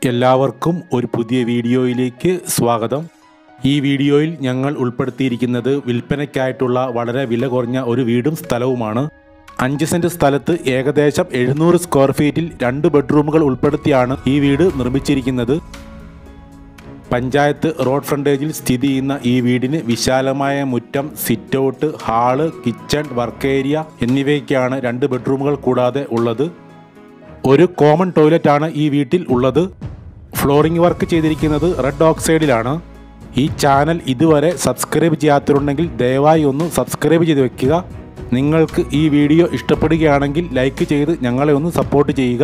എല്ലാവർക്കും ഒരു പുതിയ വീഡിയോയിലേക്ക് സ്വാഗതം ഈ വീഡിയോയിൽ ഞങ്ങൾ ഉൾപ്പെടുത്തിയിരിക്കുന്നത് വിൽപ്പനയ്ക്കായിട്ടുള്ള വളരെ വില കുറഞ്ഞ ഒരു വീടും സ്ഥലവുമാണ് അഞ്ച് സെന്റ് സ്ഥലത്ത് ഏകദേശം എഴുന്നൂറ് സ്ക്വയർ ഫീറ്റിൽ രണ്ട് ബെഡ്റൂമുകൾ ഉൾപ്പെടുത്തിയാണ് ഈ വീട് നിർമ്മിച്ചിരിക്കുന്നത് പഞ്ചായത്ത് റോഡ് ഫ്രണ്ടേജിൽ സ്ഥിതി ചെയ്യുന്ന ഈ വീടിന് വിശാലമായ മുറ്റം sitout hall kitchen work area എന്നിവയ്ക്കാണ് രണ്ട് ബെഡ്റൂമുകൾ കൂടാതെ ഉള്ളത് ഒരു കോമൺ ടോയ്ലറ്റ് ആണ് ഈ വീട്ടിൽ ഉള്ളത് ഫ്ലോറിംഗ് വർക്ക് ചെയ്തിരിക്കുന്നത് റെഡ് ഓക്സൈഡിലാണ് ഈ ചാനൽ ഇതുവരെ സബ്സ്ക്രൈബ് ചെയ്യാത്തവരുണ്ടെങ്കിൽ ദയവായി ഒന്ന് സബ്സ്ക്രൈബ് ചെയ്ത് വെക്കുക നിങ്ങൾക്ക് ഈ വീഡിയോ ഇഷ്ടപ്പെടുകയാണെങ്കിൽ ലൈക്ക് ചെയ്ത് ഞങ്ങളെ ഒന്ന് സപ്പോർട്ട് ചെയ്യുക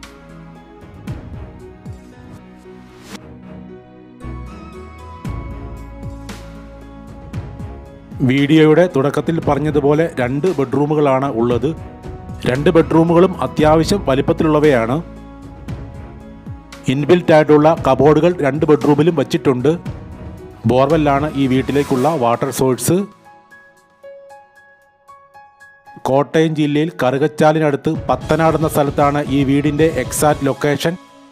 വീഡിയോയുടെ തുടക്കത്തിൽ പറഞ്ഞതുപോലെ രണ്ട് ബെഡ്റൂമുകളാണ് ഉള്ളത് രണ്ട് ബെഡ്റൂമുകളും അത്യാവശ്യം വലിപ്പത്തിലുള്ളവയാണ് ഇൻബിൽറ്റ് ആയിട്ടുള്ള കബോർഡുകൾ രണ്ട് ബെഡ്റൂമിലും വച്ചിട്ടുണ്ട് ബോർവെല്ലാണ് ഈ വീട്ടിലേക്കുള്ള വാട്ടർ സോഴ്സ് കോട്ടയം ജില്ലയിൽ കറുകച്ചാലിനടുത്ത് പത്തനാട് എന്ന സ്ഥലത്താണ് ഈ വീടിന്റെ എക്സാക്ട് ലൊക്കേഷൻ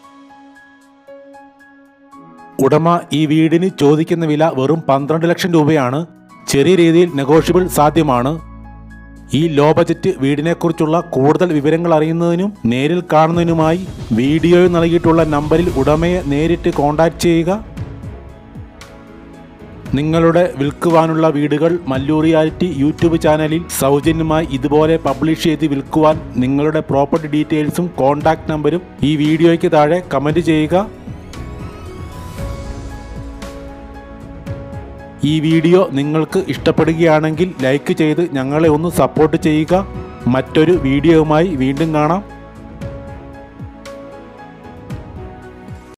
ഉടമ ഈ വീടിന് ചോദിക്കുന്ന വില വെറും പന്ത്രണ്ട് ലക്ഷം രൂപയാണ് ചെറിയ രീതിയിൽ നെഗോഷ്യബിൾ സാധ്യമാണ് ഈ ലോ ബജറ്റ് വീടിനെക്കുറിച്ചുള്ള കൂടുതൽ വിവരങ്ങൾ അറിയുന്നതിനും നേരിൽ കാണുന്നതിനുമായി വീഡിയോയിൽ നൽകിയിട്ടുള്ള നമ്പറിൽ ഉടമയെ നേരിട്ട് കോൺടാക്റ്റ് ചെയ്യുക നിങ്ങളുടെ വിൽക്കുവാനുള്ള വീടുകൾ മല്ലൂർ റിയാലിറ്റി യൂട്യൂബ് ചാനലിൽ സൗജന്യമായി ഇതുപോലെ പബ്ലിഷ് ചെയ്ത് വിൽക്കുവാൻ നിങ്ങളുടെ പ്രോപ്പർട്ടി ഡീറ്റെയിൽസും കോൺടാക്ട് നമ്പരും ഈ വീഡിയോയ്ക്ക് താഴെ കമൻറ്റ് ചെയ്യുക ഈ വീഡിയോ നിങ്ങൾക്ക് ഇഷ്ടപ്പെടുകയാണെങ്കിൽ ലൈക്ക് ചെയ്ത് ഞങ്ങളെ ഒന്ന് സപ്പോർട്ട് ചെയ്യുക മറ്റൊരു വീഡിയോയുമായി വീണ്ടും കാണാം